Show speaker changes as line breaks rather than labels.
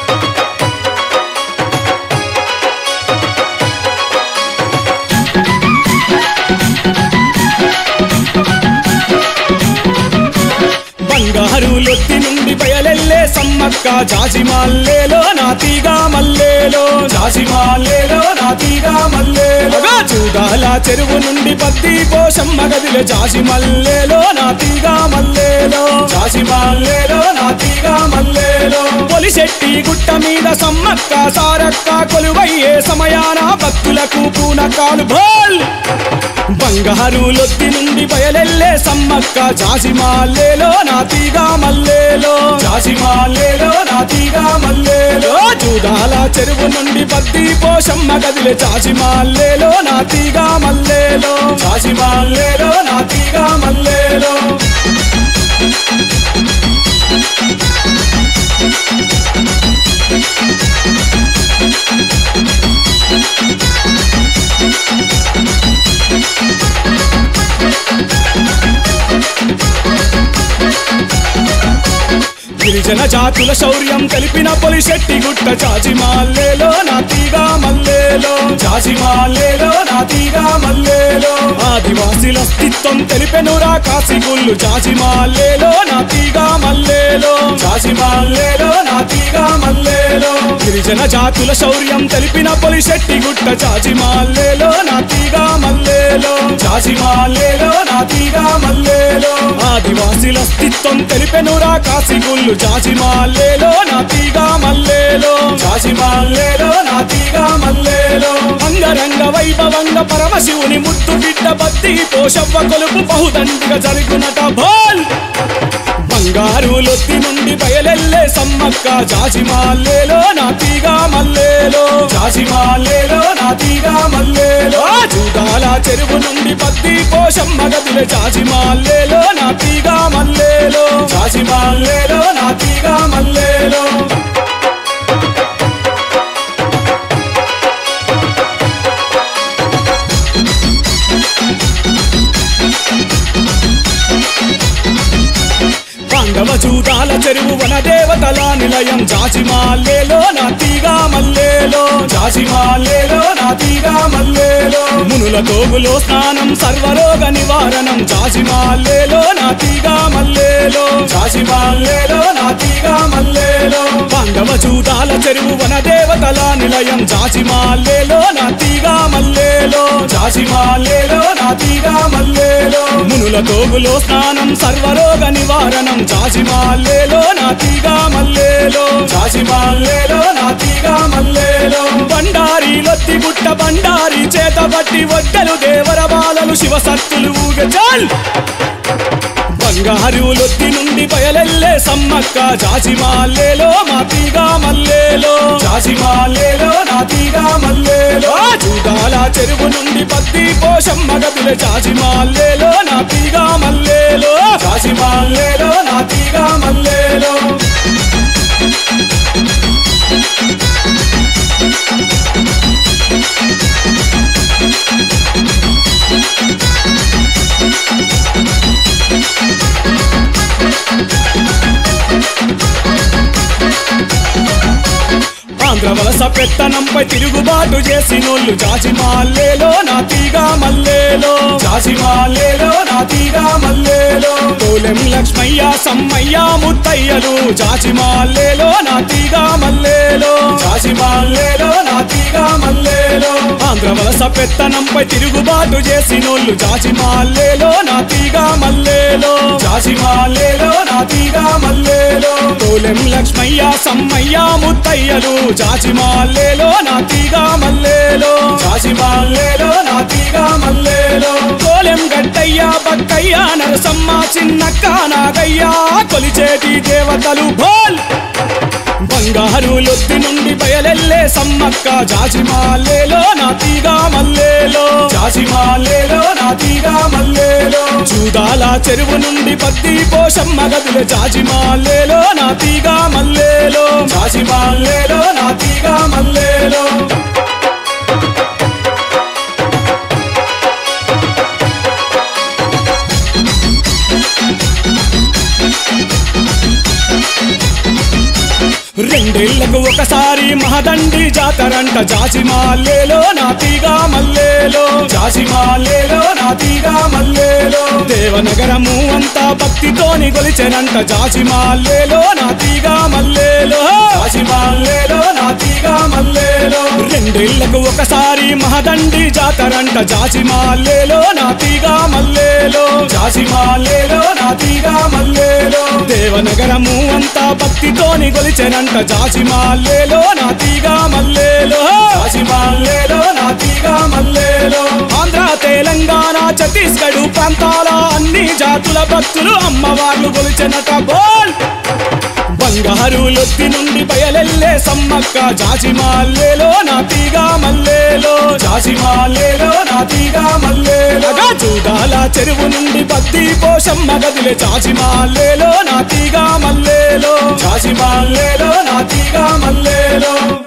బంగారు లొత్తి నుండి బయలెల్లే సమ్మక్క జాజి మల్లేలో నాతిగా మల్లేలో జాజి మల్లేలో నాతిగా మల్లేలో చూడాల చెరువు నుండి పత్తి పోషమ్మ గదిలో జాజి మల్లేలో నాతిగా మల్లేలో జాజి మల్లేలో నాతిగా మల్లేలో పొలిశెట్టి గుట్ట మీద సమ్మక్క సారక్క కొలువయ్యే సమయాన భక్తులకు పూనకాలు భోల్ బంగారు లొత్తి నుండి బయలెల్లే సమ్మక్క జాజి మాల్లేలో నాతిగా మల్లేలో జాజి మాల్లేలో నాతిగా మల్లేలో చూడాల చెరువు నుండి పత్తి పోషమ్మ గదిలే జాజి మాల్లేలో నాతిగా మల్లేలో జాజి మాల్లేలో నాతిగా మల్లేలో గిరిజన జాతుల శౌర్యం కలిపిన పొలిశెట్టి గుట్ట జాజి మాల్లేలో నాతిగా మల్లేలో జాజి మాల్లేలో నాతిగా మల్లేలో ఆదివాసీల అస్తిత్వం తెలిపెనురా కాసిగుళ్ళు జాజి మాల్లేలో నాతిగా మల్లేలో జాజి మాల్లేలో నాతిగా మల్లేలో గిరిజన జాతుల శౌర్యం తెలిపిన పొలిశెట్టి గుట్ట జాజి మాల్లేలో నాతిగా మల్లేలో జాజి మాల్లేలో నాతిగా మల్లేలో ఆదివాసీల అస్తిత్వం తెలిపెనురా కాసిగుళ్ళు జాజి మాల్లేలో నాతిగా మల్లేలో జాజి మాల్లేలో నాతిగా మల్లేలో అంగరంగ వైభవంగ పరమశివుని ముత్తు బిడ్డ బత్తి పోషవ్వ కొలుపు బహుదండిగా జరుగునట భోల్ బంగారు లొత్తి నుండి బయలెల్లే సమ్మక్క జాజి మాల్లేలో నాతిగా మల్లేలో జాజి మాల్లేలో నాతిగా మల్లేలో చూడాల చెరువు నుండి పత్తి పోషమ్మ గదిలే జాజి మాల్లేలో నాతిగా మల్లేలో జాజి మాల్లేలో నాతిగా మల్లేలో పాండవ చూడాల చెరువు వన దేవతల నిలయం జాజి మాల్లేలో నాతిగా మల్లేలో జాజి మాల్లేలో నాతిగా మల్లేలో మునుల తోగులో స్నానం సర్వరోగ నివారణం జాజి మాల్లేలో నాతిగా మల్లేలో జాజి మాల్లేలో నాతిగా మల్లేలో పాండవ చూడాల చెరువు వన దేవతల నిలయం జాజి మాల్లేలో నాతిగా మల్లేలో జాజి మాల్లేలో నాతిగా మల్లేలో మునుల తోగులో స్నానం సర్వరోగ నివారణం జాజి మాల్లేలో నాతిగా మల్లేలో జాజి మాల్లేలో నాతిగా మల్లేలో బండారి లొత్తి గుట్ట బండారి చేత బట్టి వడ్డలు దేవర బాలలు శివ సత్తులు ఊగ చాల్ బంగారు లొత్తి నుండి బయలెల్లే సమ్మక్క జాజి మాల్లేలో మాతిగా మల్లేలో జాజి మాల్లేలో నాతిగా మల్లేలో చూడాల చెరువు నుండి పత్తి పోషమ్మ గదిలే జాజి మాల్లేలో నాతిగా మల్లేలో జాజి మాల్లేలో నాతిగా మల్లేలో ఆంధ్ర వలస పెత్తనంపై తిరుగుబాటు చేసినోళ్ళు జాజి మాల్లేలో నాతిగా మల్లేలో జాజి మాల్లేలో నాతిగా మల్లేలో తోలెం లక్ష్మయ్య సమ్మయ్య ముత్తయ్యలు జాజి మాల్లేలో నాతిగా మల్లేలో జాజి మాల్లేలో నాతిగా మల్లేలో ఆంధ్ర వలస పెత్తనంపై తిరుగుబాటు చేసినోళ్ళు జాజి మాల్లేలో నాతిగా మల్లేలో జాజి మాల్లేలో నాతిగా మల్లేలో తోలెం లక్ష్మయ్య సమ్మయ్య ముత్తయ్యలు జాజి మాల్లేలో నాతిగా మల్లేలో జాజి మాల్లేలో నాతిగా మల్లేలో తోలెం గట్టయ్య బక్కయ్య నరసమ్మ చిన్నక్క నాగయ్య కొలిచేటి దేవతలు భోల్ బంగారు లొత్తి నుండి బయలెల్లే సమ్మక్క జాజి మాల్లేలో నాతిగా మల్లేలో జాజి మాల్లేలో నాతిగా మల్లేలో చూడాల చెరువు నుండి పత్తి పోషమ్మ గదుల జాజి మాల్లేలో నాతిగా మల్లేలో జాజి మాల్లేలో నాతిగా మల్లేలో రెండేళ్లకు ఒకసారి మహదండి జాతరంట జాజి మాల్లేలో నాతిగా మల్లేలో జాజి మాల్లేలో నాతిగా మల్లేలో దేవనగరము అంతా భక్తితోని గొలిచెనంట జాజి మాల్లేలో నాతిగా మల్లేలో జాజి మాల్లేలో నాతిగా మల్లేలో రెండేళ్లకు ఒకసారి మహదండి జాతరంట జాజి మాల్లేలో నాతిగా మల్లేలో జాజి మాల్లేలో నాతిగా మల్లేలో దేవనగరము అంతా భక్తితోని గొలిచెనంట జాజి మాల్లేలో నాతిగా మల్లేలో జాజి మాల్లేలో నాతిగా మల్లేలో ఆంధ్ర తెలంగాణ ఛత్తీస్గఢ్ ప్రాంతాల అన్ని జాతుల భక్తులు అమ్మవార్లు గొలిచెనట బోల్ బంగారు లొత్తి నుండి బయలెల్లే సమ్మక్క జాజి మాల్లేలో నాతిగా మల్లేలో జాజి మాల్లేలో నాతిగా మల్లేలో చూడాల చెరువు నుండి బద్ది పోషమ్మ గదిలే జాజి మాల్లేలో నాతిగా మల్లేలో జాజి మాల్లేలో నాతిగా మల్లేలో